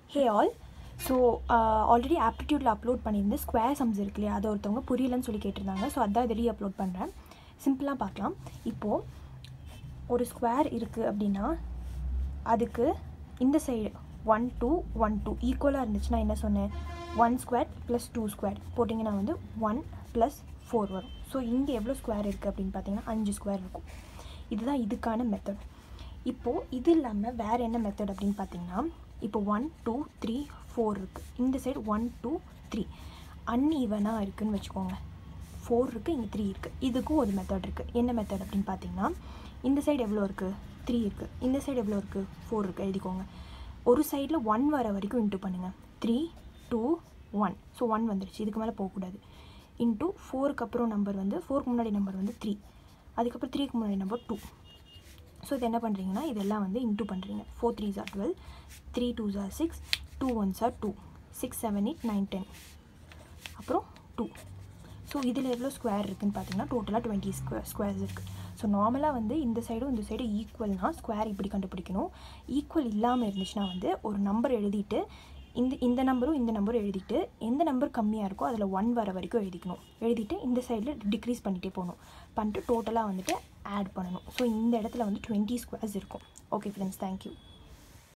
ஹே all so already ஆப்டிடியூட்டில் upload பண்ணியிருந்தேன் square sums இருக்கு இல்லையா அதை ஒருத்தவங்க புரியலன்னு சொல்லி கேட்டிருந்தாங்க ஸோ அதான் இதை ரீ அப்லோட் பண்ணுறேன் சிம்பிளாக பார்க்கலாம் இப்போது ஒரு ஸ்கொயர் இருக்குது அப்படின்னா அதுக்கு இந்த side one two one two ஈக்குவலாக இருந்துச்சுன்னா என்ன சொன்னேன் one square plus two square போட்டிங்கன்னா வந்து ஒன் ப்ளஸ் ஃபோர் வரும் ஸோ இங்கே எவ்வளோ ஸ்கொயர் இருக்குது அப்படின்னு பார்த்தீங்கன்னா அஞ்சு ஸ்கொயர் இருக்கும் இதுதான் இதுக்கான மெத்தட் இப்போது இது இல்லாமல் வேறு என்ன மெத்தட் அப்படின்னு பார்த்தீங்கன்னா இப்போ ஒன் டூ த்ரீ ஃபோர் இருக்குது இந்த சைடு ஒன் டூ த்ரீ அன்ஈவனாக இருக்குதுன்னு வச்சுக்கோங்க ஃபோர் இருக்குது இங்கே த்ரீ இருக்குது இதுக்கும் ஒரு மெத்தட் இருக்குது என்ன மெத்தட் அப்படின்னு பார்த்தீங்கன்னா இந்த சைடு எவ்வளோ இருக்குது த்ரீ இருக்குது இந்த சைடு எவ்வளோ இருக்குது ஃபோர் இருக்குது எழுதிக்கோங்க ஒரு சைடில் ஒன் வர வரைக்கும் இன்ட்டு பண்ணுங்கள் three two one so one வந்துடுச்சு இதுக்கு மேலே போகக்கூடாது இன்ட்டு ஃபோருக்கு அப்புறம் நம்பர் வந்து ஃபோருக்கு முன்னாடி நம்பர் வந்து த்ரீ அதுக்கப்புறம் த்ரீக்கு முன்னாடி நம்பர் டூ ஸோ இது என்ன பண்ணுறீங்கன்னா இதெல்லாம் வந்து இன்ட்டு பண்ணுறீங்க ஃபோர் த்ரீ ஜார் டுவெல் த்ரீ டூ ஜார் சிக்ஸ் டூ ஒன் ஜார் two six seven eight nine ten அப்புறம் டூ ஸோ இதில் எவ்வளோ ஸ்கொயர் இருக்குதுன்னு பார்த்தீங்கன்னா டோட்டலாக டுவெண்ட்டி ஸ்கொயர் ஸ்கொயர்ஸ் இருக்குது ஸோ நார்மலாக வந்து இந்த சைடும் இந்த சைடும் ஈக்குவல்னால் ஸ்கொயர் இப்படி கண்டுபிடிக்கணும் ஈக்குவல் இல்லாமல் இருந்துச்சுன்னா வந்து ஒரு நம்பர் எழுதிட்டு இந்த இந்த நம்பரும் இந்த நம்பரும் எழுதிட்டு எந்த நம்பர் கம்மியாக இருக்கோ அதில் ஒன் வர வரைக்கும் எழுதிக்கணும் எழுதிட்டு இந்த சைடில் டிக்ரீஸ் பண்ணிகிட்டே போகணும் பண்ணிட்டு டோட்டலாக வந்துட்டு ஆட் பண்ணணும் ஸோ இந்த இடத்துல வந்து டுவெண்ட்டி ஸ்கொயர்ஸ் இருக்கும் ஓகே ஃப்ரெண்ட்ஸ் தேங்க்யூ